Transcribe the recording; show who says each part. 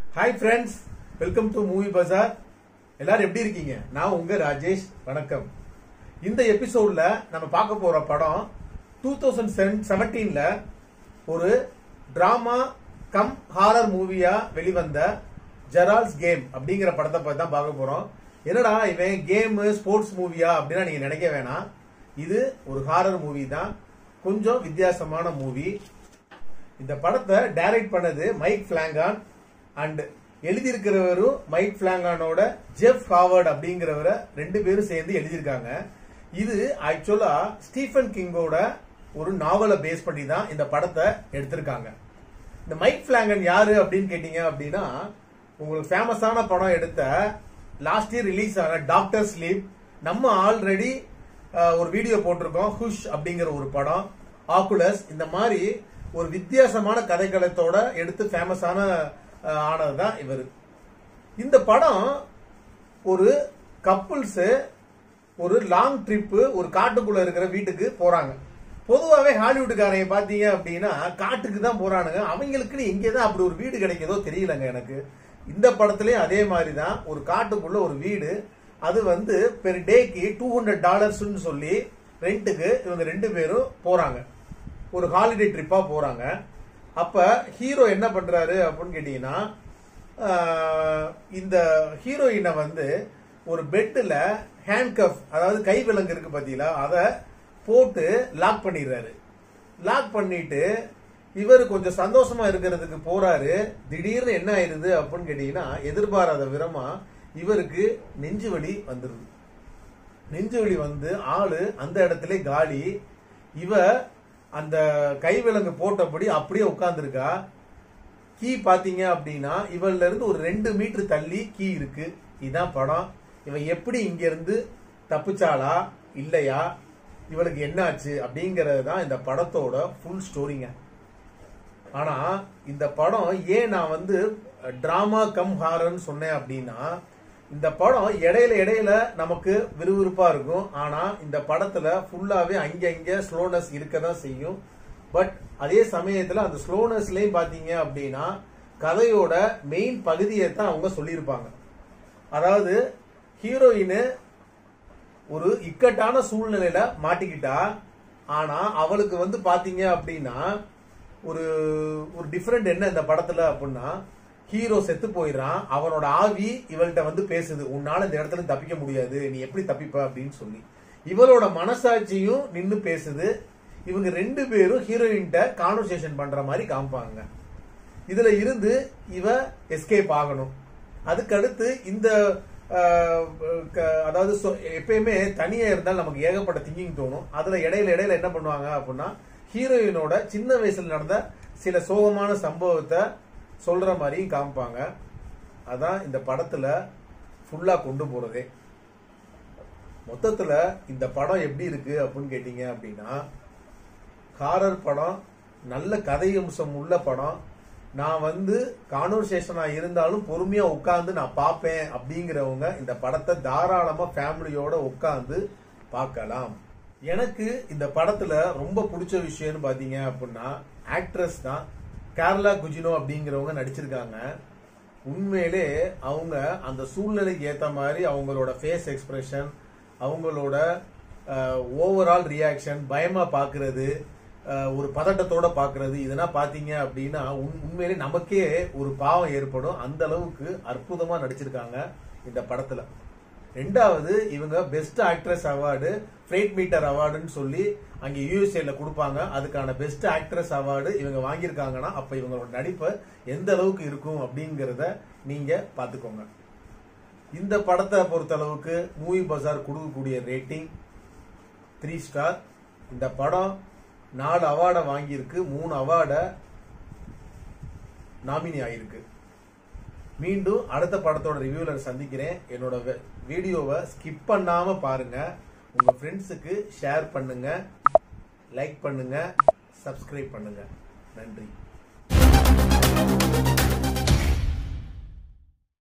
Speaker 1: hi friends welcome to movie bazaar எல்லாரும் எப்படி இருக்கீங்க நான் உங்க ராஜேஷ் வணக்கம் இந்த எபிசோட்ல நம்ம பார்க்க போற படம் டூ தௌசண்ட் செவன்டீன்ல ஒரு டிராமா கம் ஹாரர் மூவியா வெளிவந்த ஜெரால்ஸ் கேம் அப்படிங்கிற படத்தை பத்தி தான் பார்க்க போறோம் என்னடா இவன் கேம் ஸ்போர்ட்ஸ் மூவியா அப்படின்னா நீங்க நினைக்க வேணாம் இது ஒரு ஹாரர் மூவி தான் கொஞ்சம் வித்தியாசமான மூவி இந்த படத்தை டைரக்ட் பண்ணது மைக் பிளாங்கான் அண்ட் எழுதியிருக்கிறவரும் மைக் பிளாங்கானோட ஜெஃப் ஹாவர்ட் அப்படிங்கிறவரை ரெண்டு பேரும் சேர்ந்து எழுதியிருக்காங்க இது ஆக்சுவலா ஸ்டீஃபன் கிங்கோட ஒரு நாவலை பேஸ் பண்ணி தான் இந்த படத்தை எடுத்திருக்காங்க இந்த மைக் பிளாங்கன் யாரு அப்படின்னு கேட்டீங்க அப்படின்னா உங்களுக்கு ஃபேமஸான படம் எடுத்த லாஸ்ட் இயர் ரிலீஸ் ஆன டாக்டர் ஸ்லீப் நம்ம ஆல்ரெடி ஒரு வீடியோ போட்டிருக்கோம் ஹுஷ் அப்படிங்கிற ஒரு படம் ஆக்குலஸ் இந்த மாதிரி ஒரு வித்தியாசமான கதைக்களத்தோட எடுத்து ஃபேமஸான ஆனது தான் இவர் இந்த படம் ஒரு கப்புள்ஸ் ஒரு லாங் ட்ரிப்பு ஒரு காட்டுக்குள்ள இருக்கிற வீட்டுக்கு போறாங்க பொதுவாகவே ஹாலிவுட்டுக்காரங்க பார்த்தீங்க அப்படின்னா காட்டுக்கு தான் போறானுங்க அவங்களுக்குன்னு எங்கே தான் அப்படி ஒரு வீடு கிடைக்குதோ தெரியலங்க எனக்கு இந்த படத்துலயும் அதே மாதிரி தான் ஒரு காட்டுக்குள்ள ஒரு வீடு அது வந்து பெர் டேக்கு டூ ஹண்ட்ரட் டாலர்ஸ்னு சொல்லி ரெண்ட்டுக்கு இவங்க ரெண்டு பேரும் போறாங்க ஒரு ஹாலிடே ட்ரிப்பா போறாங்க அப்ப ஹீரோ என்ன பண்றாரு அப்படின்னு கேட்டீங்கன்னா இந்த ஹீரோயினை வந்து ஒரு பெட்டில் ஹேண்ட்கஃப் அதாவது கை விலங்கு இருக்கு பார்த்தீங்களா அதை போட்டு லாக் பண்ணிடுறாரு லாக் பண்ணிட்டு இவர் கொஞ்சம் சந்தோஷமா இருக்கிறதுக்கு போறாரு திடீர்னு என்ன ஆயிருது அப்படின்னு கேட்டீங்கன்னா எதிர்பாராத விதமா இவருக்கு நெஞ்சு வலி வந்துருது நெஞ்சு வலி வந்து ஆளு அந்த இடத்துல காலி இவ அந்த கைவிலங்கு போட்டபடி அப்படியே உட்கார்ந்துருக்கா கீ பாத்தீங்க அப்படின்னா இவள்ல இருந்து ஒரு ரெண்டு மீட்டர் தள்ளி கீ இருக்கு இதுதான் படம் இவன் எப்படி இங்க இருந்து தப்பிச்சாளா இல்லையா இவளுக்கு என்னாச்சு அப்படிங்கறது தான் இந்த படத்தோட ஃபுல் ஸ்டோரிங்க ஆனா இந்த படம் ஏன் நான் வந்து டிராமா கம் ஹாரர்னு சொன்னேன் அப்படின்னா இந்த படம் இடையில இடையில நமக்கு விறுவிறுப்பா இருக்கும் ஆனா இந்த படத்துல ஃபுல்லாவே அங்க அங்க ஸ்லோனஸ் இருக்கதான் செய்யும் பட் அதே சமயத்துல அந்த ஸ்லோனஸ்லயும் பாத்தீங்க அப்படின்னா கதையோட மெயின் பகுதியை தான் அவங்க சொல்லியிருப்பாங்க அதாவது ஹீரோயின் ஒரு இக்கட்டான சூழ்நிலையில மாட்டிக்கிட்டா ஆனா அவளுக்கு வந்து பாத்தீங்க அப்படின்னா ஒரு ஒரு டிஃபரெண்ட் என்ன இந்த படத்துல அப்படின்னா ஹீரோ செத்து போயிடுறான் அவனோட ஆவி இவள்கிட்ட வந்து பேசுது உன்னால இந்த இடத்துல தப்பிக்க முடியாது நீ எப்படி தப்பிப்ப அப்படின்னு சொல்லி இவளோட மனசாட்சியும் நின்னு பேசுது இவங்க ரெண்டு பேரும் ஹீரோயின்ட்ட கான்வர்சேஷன் பண்ற மாதிரி காமிப்பாங்க இதுல இருந்து இவ எஸ்கேப் ஆகணும் அதுக்கடுத்து இந்த அதாவது எப்பயுமே தனியா இருந்தால் நமக்கு ஏகப்பட்ட திங்கிங் தோணும் அதுல இடையில இடையில என்ன பண்ணுவாங்க அப்படின்னா ஹீரோயினோட சின்ன வயசுல நடந்த சில சோகமான சம்பவத்தை சொல்ற மாதிரியும் காமிப்பாங்க அதான் இந்த படத்துல ஃபுல்லா கொண்டு போறதே மொத்தத்துல இந்த படம் எப்படி இருக்கு அப்படின்னு கேட்டீங்க அப்படின்னா ஹாரர் படம் நல்ல கதையம்சம் உள்ள படம் நான் வந்து கான்வர்சேஷனா இருந்தாலும் பொறுமையா உட்காந்து நான் பார்ப்பேன் அப்படிங்கிறவங்க இந்த படத்தை தாராளமா ஃபேமிலியோட உட்காந்து பார்க்கலாம் எனக்கு இந்த படத்துல ரொம்ப பிடிச்ச விஷயம்னு பாத்தீங்க அப்படின்னா ஆக்ட்ரஸ் தான் கேரளா குஜினோ அப்படிங்கிறவங்க நடிச்சிருக்காங்க உண்மையிலே அவங்க அந்த சூழ்நிலைக்கு ஏத்த மாதிரி அவங்களோட ஃபேஸ் எக்ஸ்பிரஷன் அவங்களோட ஓவரால் ரியாக்ஷன் பயமா பாக்குறது ஒரு பதட்டத்தோட பாக்குறது இதெல்லாம் பாத்தீங்க அப்படின்னா உண்மையிலே நமக்கே ஒரு பாவம் ஏற்படும் அந்த அளவுக்கு அற்புதமா நடிச்சிருக்காங்க இந்த படத்துல ரெண்டாவது இவங்க best actress award fright meter அவார்டுன்னு சொல்லி அங்கே யூஎஸ்ஏல கொடுப்பாங்க அதுக்கான பெஸ்ட் ஆக்ட்ரஸ் அவார்டு இவங்க வாங்கியிருக்காங்கன்னா அப்ப இவங்களோட நடிப்பை எந்த அளவுக்கு இருக்கும் அப்படிங்கிறத நீங்க பாத்துக்கோங்க இந்த படத்தை பொறுத்த அளவுக்கு மூவி பஜார் கொடுக்கக்கூடிய ரேட்டிங் த்ரீ ஸ்டார் இந்த படம் நாலு அவார்டை வாங்கியிருக்கு மூணு அவார்டை நாமினி ஆயிருக்கு மீண்டும் அடுத்த படத்தோட ரிவ்யூல சந்திக்கிறேன் என்னோட வீடியோவை ஸ்கிப் பண்ணாம பாருங்க உங்க ஃப்ரெண்ட்ஸுக்கு ஷேர் பண்ணுங்க லைக் பண்ணுங்க சப்ஸ்கிரைப் பண்ணுங்க நன்றி